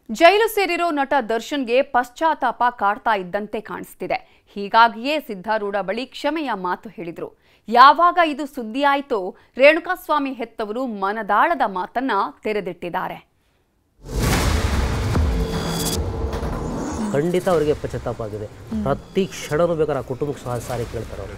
ಜೈಲು ಸೇರಿರೋ ನಟ ದರ್ಶನ್ಗೆ ಪಶ್ಚಾತ್ತಾಪ ಕಾಡ್ತಾ ಇದ್ದಂತೆ ಕಾಣಿಸ್ತಿದೆ ಹೀಗಾಗಿಯೇ ಸಿದ್ಧಾರೂಢ ಬಳಿ ಕ್ಷಮೆಯ ಮಾತು ಹೇಳಿದ್ರು ಯಾವಾಗ ಇದು ಸುದ್ದಿ ಆಯ್ತೋ ರೇಣುಕಾಸ್ವಾಮಿ ಹೆತ್ತವರು ಮನದಾಳದ ಮಾತನ್ನ ತೆರೆದಿಟ್ಟಿದ್ದಾರೆ ಖಂಡಿತ ಅವರಿಗೆ ಪಶ್ಚಾತ್ತಾಪ ಆಗಿದೆ ಪ್ರತಿ ಕ್ಷಣನೂ ಬೇಕಾದ್ರೆ ಆ ಕುಟುಂಬಕ್ಕೆ ಸಹ ಸಾರಿ ಕೇಳ್ತಾರೆ ಅವರು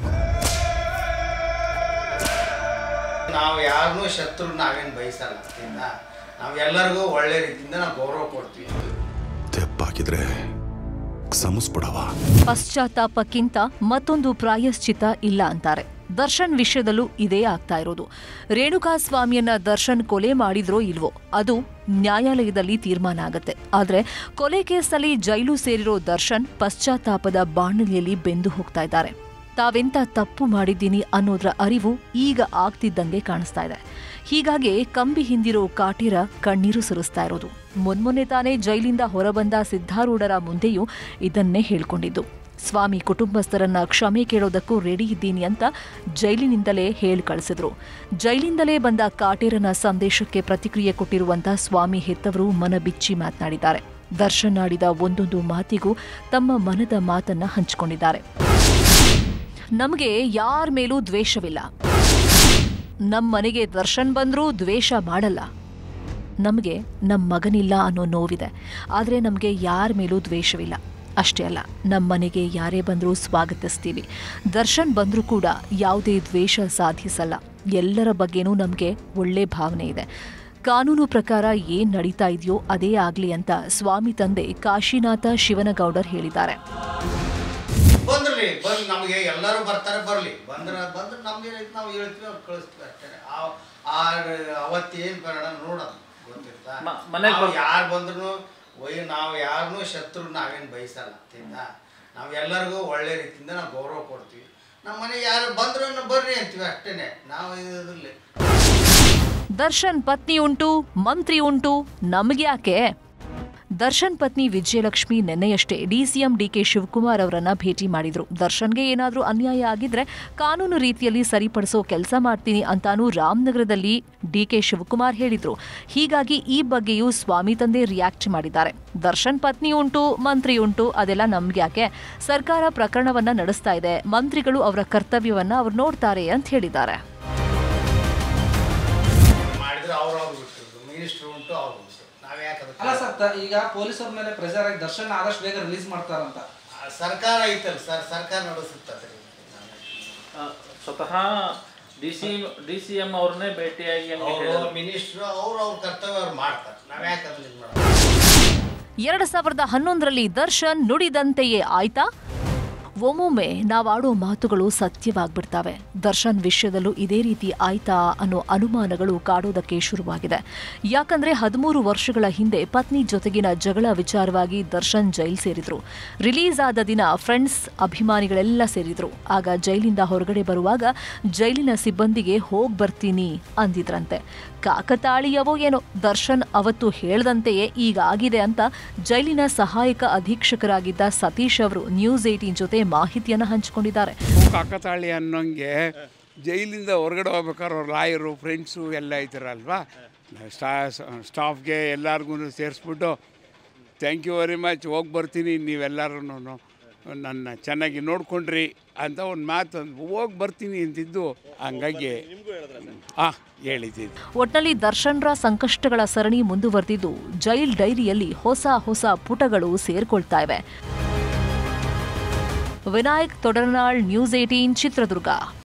ನಾವು ಯಾರನ್ನೂ ಶತ್ರು ನಾವೇನು ಬಯಸಲ್ಲ ಆದ್ರಿಂದ ನಾವು ಎಲ್ಲರಿಗೂ ಒಳ್ಳೆ ರೀತಿಯಿಂದ ನಾವು ಗೌರವ ಕೊಡ್ತೀವಿ ತೆಪ್ಪಾಕಿದ್ರೆ ಕ್ಷಮಿಸ್ಬಿಡವ ಪಶ್ಚಾತ್ತಾಪಕ್ಕಿಂತ ಮತ್ತೊಂದು ಪ್ರಾಯಶ್ಚಿತ ಇಲ್ಲ ಅಂತಾರೆ ದರ್ಶನ್ ವಿಷಯದಲ್ಲೂ ಇದೇ ಆಗ್ತಾ ಇರೋದು ರೇಣುಕಾಸ್ವಾಮಿಯನ್ನ ದರ್ಶನ್ ಕೊಲೆ ಮಾಡಿದ್ರೋ ಇಲ್ವೋ ಅದು ನ್ಯಾಯಾಲಯದಲ್ಲಿ ತೀರ್ಮಾನ ಆಗತ್ತೆ ಆದ್ರೆ ಕೊಲೆ ಕೇಸ್ನಲ್ಲಿ ಜೈಲು ಸೇರಿರೋ ದರ್ಶನ್ ಪಶ್ಚಾತ್ತಾಪದ ಬಾಣಲಿಯಲ್ಲಿ ಬೆಂದು ಹೋಗ್ತಾ ಇದ್ದಾರೆ ತಾವೆಂತ ತಪ್ಪು ಮಾಡಿದ್ದೀನಿ ಅನ್ನೋದ್ರ ಅರಿವು ಈಗ ಆಗ್ತಿದ್ದಂಗೆ ಕಾಣಿಸ್ತಾ ಇದೆ ಹೀಗಾಗಿ ಕಂಬಿ ಹಿಂದಿರೋ ಕಾಟೀರ ಕಣ್ಣೀರು ಸುರಿಸ್ತಾ ಇರೋದು ಮೊನ್ಮೊನ್ನೆ ತಾನೇ ಜೈಲಿಂದ ಹೊರಬಂದ ಸಿದ್ಧಾರೂಢರ ಮುಂದೆಯೂ ಇದನ್ನೇ ಹೇಳ್ಕೊಂಡಿದ್ದು ಸ್ವಾಮಿ ಕುಟುಂಬಸ್ಥರನ್ನ ಕ್ಷಮೆ ಕೇಳೋದಕ್ಕೂ ರೆಡಿ ಇದ್ದೀನಿ ಅಂತ ಜೈಲಿನಿಂದಲೇ ಹೇಳಿ ಕಳಿಸಿದ್ರು ಜೈಲಿಂದಲೇ ಬಂದ ಕಾಟೇರನ ಸಂದೇಶಕ್ಕೆ ಪ್ರತಿಕ್ರಿಯೆ ಕೊಟ್ಟಿರುವಂತ ಸ್ವಾಮಿ ಹೆತ್ತವರು ಮನ ಬಿಚ್ಚಿ ಮಾತನಾಡಿದ್ದಾರೆ ದರ್ಶನ್ ಆಡಿದ ಒಂದೊಂದು ಮಾತಿಗೂ ತಮ್ಮ ಮನದ ಮಾತನ್ನ ಹಂಚಿಕೊಂಡಿದ್ದಾರೆ ನಮಗೆ ಯಾರ ಮೇಲೂ ದ್ವೇಷವಿಲ್ಲ ನಮ್ಮ ಮನೆಗೆ ದರ್ಶನ್ ಬಂದರೂ ದ್ವೇಷ ಮಾಡಲ್ಲ ನಮಗೆ ನಮ್ಮ ಮಗನಿಲ್ಲ ಅನ್ನೋ ನೋವಿದೆ ಆದರೆ ನಮಗೆ ಯಾರ ಮೇಲೂ ದ್ವೇಷವಿಲ್ಲ ಅಷ್ಟೇ ಅಲ್ಲ ನಮ್ಮ ಮನೆಗೆ ಯಾರೇ ಬಂದರೂ ಸ್ವಾಗತಿಸ್ತೀವಿ ದರ್ಶನ್ ಬಂದರೂ ಕೂಡ ಯಾವುದೇ ದ್ವೇಷ ಸಾಧಿಸಲ್ಲ ಎಲ್ಲರ ಬಗ್ಗೆನೂ ನಮಗೆ ಒಳ್ಳೆ ಭಾವನೆ ಇದೆ ಕಾನೂನು ಪ್ರಕಾರ ಏನ್ ನಡೀತಾ ಇದೆಯೋ ಅದೇ ಆಗಲಿ ಅಂತ ಸ್ವಾಮಿ ತಂದೆ ಕಾಶಿನಾಥ ಶಿವನಗೌಡರ್ ಹೇಳಿದ್ದಾರೆ ಬಂದ್ರಿ ಬಂದು ನಮಗೆ ಎಲ್ಲರೂ ಬರ್ತಾರೆ ಬರಲಿ ಬಂದ್ರೆ ಬಂದ್ರೆ ನಮ್ಗೆ ನಾವು ಹೇಳ್ತೀವಿ ಅವ್ರು ಕಳಿಸ್ತೀವಿ ಅಷ್ಟೇ ಆ- ಆ ಅವತ್ತೇನು ಬರೋಣ ನೋಡೋದು ಗೊತ್ತಿರ್ತಾ ಮ- ಮನೆಗ್ ನಾವು ಬರ್- ಯಾರು ಬಂದ್ರು ಒಯ್ ನಾವು ಯಾರನ್ನೂ ಶತ್ರು ನಾವೇನು ಬಯಸಲ್ಲ ಆದ್ರಿಂದ ನಾವು ಎಲ್ಲರಿಗೂ ಒಳ್ಳೆ ರೀತಿಯಿಂದ ನಾವು ಗೌರವ ಕೊಡ್ತೀವಿ ನಮ್ಮ ಮನೆಗೆ ಯಾರು ಬಂದ್ರು ಬರ್ರಿ ಅಂತೀವಿ ಅಷ್ಟೇನೆ ನಾವು ಇದಿಲ್ಲ ದರ್ಶನ್ ಪತ್ನಿ ಉಂಟು ಮಂತ್ರಿ ಉಂಟು ನಮ್ಗ್ಯಾಕೆ ದರ್ಶನ್ ಪತ್ನಿ ವಿಜಯಲಕ್ಷ್ಮಿ ನಿನ್ನೆಯಷ್ಟೇ ಡಿಸಿಎಂ ಡಿಕೆ ಶಿವಕುಮಾರ್ ಅವರನ್ನ ಭೇಟಿ ಮಾಡಿದ್ರು ದರ್ಶನ್ಗೆ ಏನಾದ್ರೂ ಅನ್ಯಾಯ ಆಗಿದ್ರೆ ಕಾನೂನು ರೀತಿಯಲ್ಲಿ ಸರಿಪಡಿಸೋ ಕೆಲಸ ಮಾಡ್ತೀನಿ ಅಂತಾನೂ ರಾಮನಗರದಲ್ಲಿ ಡಿಕೆ ಶಿವಕುಮಾರ್ ಹೇಳಿದ್ರು ಹೀಗಾಗಿ ಈ ಬಗ್ಗೆಯೂ ಸ್ವಾಮಿ ತಂದೆ ರಿಯಾಕ್ಟ್ ಮಾಡಿದ್ದಾರೆ ದರ್ಶನ್ ಪತ್ನಿ ಉಂಟು ಮಂತ್ರಿ ಉಂಟು ಅದೆಲ್ಲ ನಮ್ಗ್ಯಾಕೆ ಸರ್ಕಾರ ಪ್ರಕರಣವನ್ನ ನಡೆಸ್ತಾ ಇದೆ ಮಂತ್ರಿಗಳು ಅವರ ಕರ್ತವ್ಯವನ್ನ ಅವ್ರು ನೋಡ್ತಾರೆ ಅಂತ ಹೇಳಿದ್ದಾರೆ ಮಾಡಿದ್ರೆ ಅವ್ರು ಅವ್ರು ಬಿಟ್ಟಿರೋದು ಮಿನಿಸ್ಟ್ರು ಉಂಟು ಅವ್ರು ಉಂಟು ನಾವು ಯಾಕೆ ಅಲ್ಲ ಅದಕ್ಕೆ ಸರ್ ತ- ಈಗ ಪೊಲೀಸರ ಮೇಲೆ ಪ್ರೆಷರ್ ಆಗಿ ದರ್ಶನ್ ಆದಷ್ಟು ಬೇಗ ರಿಲೀಸ್ ಮಾಡ್ತಾರಂತ ಆ ಸರ್ಕಾರ ಐತಲ್ಲ ಸರ್ ಸರ್ಕಾರ ನಡೆಸುತ್ತದೆ ಆ, ಸ್ವತಃ D C D C M ಅವ್ರನ್ನೇ ಭೇಟಿಯಾಗಿ ಹಂಗೆ ಅವರು ಹೇಳಿದ್ರು. ಮಿನಿಸ್ಟ್ರು ಅವ್ರು ಅವ್ರ ಕರ್ತವ್ಯ ಅವ್ರು ಮಾಡ್ತಾರೆ ನಾವು ಯಾಕೆ ಅದನ್ನ ಇದು ಮಾಡೋದು ಎರಡು ಸಾವಿರದ ಹನ್ನೊಂದರಲ್ಲಿ ದರ್ಶನ್ ನುಡಿದಂತೆಯೇ ಆಯ್ತಾ ಒಮ್ಮೊಮ್ಮೆ ನಾವಾಡೋ ಮಾತುಗಳು ಸತ್ಯವಾಗ್ಬಿಡ್ತವೆ ದರ್ಶನ್ ವಿಷಯದಲ್ಲೂ ಇದೇ ರೀತಿ ಆಯ್ತಾ ಅನ್ನೋ ಅನುಮಾನಗಳು ಕಾಡೋದಕ್ಕೆ ಶುರುವಾಗಿದೆ ಯಾಕಂದ್ರೆ ಹದಿಮೂರು ವರ್ಷಗಳ ಹಿಂದೆ ಪತ್ನಿ ಜೊತೆಗಿನ ಜಗಳ ವಿಚಾರವಾಗಿ ದರ್ಶನ್ ಜೈಲ್ ಸೇರಿದ್ರು ರಿಲೀಸ್ ಆದ ದಿನ ಫ್ರೆಂಡ್ಸ್ ಅಭಿಮಾನಿಗಳೆಲ್ಲ ಸೇರಿದ್ರು ಆಗ ಜೈಲಿಂದ ಹೊರಗಡೆ ಬರುವಾಗ ಜೈಲಿನ ಸಿಬ್ಬಂದಿಗೆ ಹೋಗ್ ಬರ್ತೀನಿ ಅಂದಿದ್ರಂತೆ ಕಾಕತಾಳೀಯವೋ ಏನೋ ದರ್ಶನ್ ಅವತ್ತು ಹೇಳ್ದಂತೆಯೇ ಈಗ ಆಗಿದೆ ಅಂತ ಜೈಲಿನ ಸಹಾಯಕ ಅಧೀಕ್ಷಕರಾಗಿದ್ದ ಸತೀಶ್ ಅವರು ನ್ಯೂಸ್ ಏಟೀನ್ ಜೊತೆ ಮಾಹಿತಿಯನ್ನು ಹಂಚಿಕೊಂಡಿದ್ದಾರೆ ಕಾಕತಾಳಿ ಅನ್ನೋಂಗೆ ಜೈಲಿಂದ ಹೊರಗಡೆ ಹೋಗ್ಬೇಕಾದ್ರೆ ಅವ್ರ ಲಾಯರು ಫ್ರೆಂಡ್ಸು ಎಲ್ಲ ಇದ್ದಾರಲ್ವಾ ಸ್ಟಾ ಸ್ಟಾಫ್ಗೆ ಎಲ್ಲರಿಗೂ ಸೇರಿಸ್ಬಿಟ್ಟು ಥ್ಯಾಂಕ್ ಯು ವೆರಿ ಮಚ್ ಹೋಗಿ ಬರ್ತೀನಿ ನೀವೆಲ್ಲರೂ ನನ್ನ ಚೆನ್ನಾಗಿ ನೋಡ್ಕೊಂಡ್ರಿ ಅಂತ ಒಂದು ಮಾತು ಹೋಗಿ ಬರ್ತೀನಿ ಅಂತಿದ್ದು ಹಂಗಾಗಿ ಹಾಂ ಹೇಳಿದ್ದೀನಿ ಒಟ್ನಲ್ಲಿ ದರ್ಶನ್ರ ಸಂಕಷ್ಟಗಳ ಸರಣಿ ಮುಂದುವರೆದಿದ್ದು ಜೈಲ್ ಡೈರಿಯಲ್ಲಿ ಹೊಸ ಹೊಸ ಪುಟಗಳು ಸೇರ್ಕೊಳ್ತಾ ಇವೆ ವಿನಾಯಕ್ ತೊಡರ್ನಾಳ್ ನ್ಯೂಸ್ ಏಟೀನ್ ಚಿತ್ರದುರ್ಗ